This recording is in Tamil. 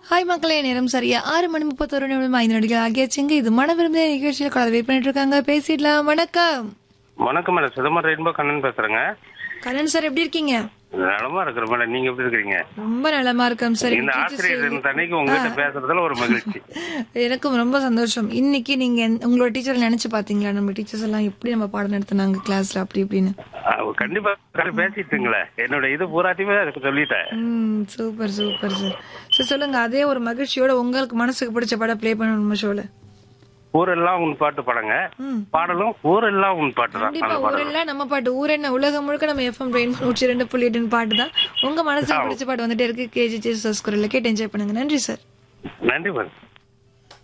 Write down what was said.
ஹாய் மக்களே நேரம் சரியா ஆறு மணி முப்பத்தொரு நிமிடம் ஐந்து நடிகள் ஆகியாச்சுங்க இது மன விரும்பிய நிகழ்ச்சியில் கலந்து வெயிட் பண்ணிட்டு இருக்காங்க பேசிடலாம் வணக்கம் வணக்கம் மேடம் சிதம்பரம் ரெயின்போ கண்ணன் பேசுறேங்க கண்ணன் சார் எப்படி இருக்கீங்க நலமா இருக்கிற மேடம் நீங்க எப்படி இருக்கிறீங்க ரொம்ப நலமா இருக்கோம் சார் இந்த ஆசிரியர் தினத்து அன்னைக்கு உங்ககிட்ட பேசுறதுல ஒரு மகிழ்ச்சி எனக்கும் ரொம்ப சந்தோஷம் இன்னைக்கு நீங்க எந்த- உங்களோட டீச்சர் நினைச்சு பாத்தீங்களா நம்ம டீச்சர்ஸ் எல்லாம் எப்படி நம்ம பாடம் நடத்துனாங்க கிளாஸ்ல அப்படி இப்படின்னு அவ கண்டிப்பா உட்கார்ந்து பேசிட்டுங்களே என்னோட இது பூராத்தையுமே அதுக்கு சொல்லிட்டேன் ம் சூப்பர் சூப்பர் சார் சார் சொல்லுங்க அதே ஒரு மகிழ்ச்சியோட உங்களுக்கு மனசுக்கு பிடிச்ச படம் ப்ளே பண்ணணும் நம்ம ஷோல ஊரெல்லாம் உன் பாட்டு படங்க ம். பாடலும் ஊரெல்லாம் உன் பாட்டு தான் கண்டிப்பா அந்த பாடல் ஊரெல்லாம் நம்ம பாட்டு ஊர் என்ன உலகம் முழுக்க நம்ம எஃப்எம் ரெயின் நூற்றி ரெண்டு புள்ளி எட்டு பாட்டு தான் உங்க மனசுக்கு பிடிச்ச பாட்டு வந்துட்டே இருக்கு கேஜி ஜேசஸ் குரல்ல கேட்டு என்ஜாய் பண்ணுங்க நன்றி சார் நன்றி மேடம்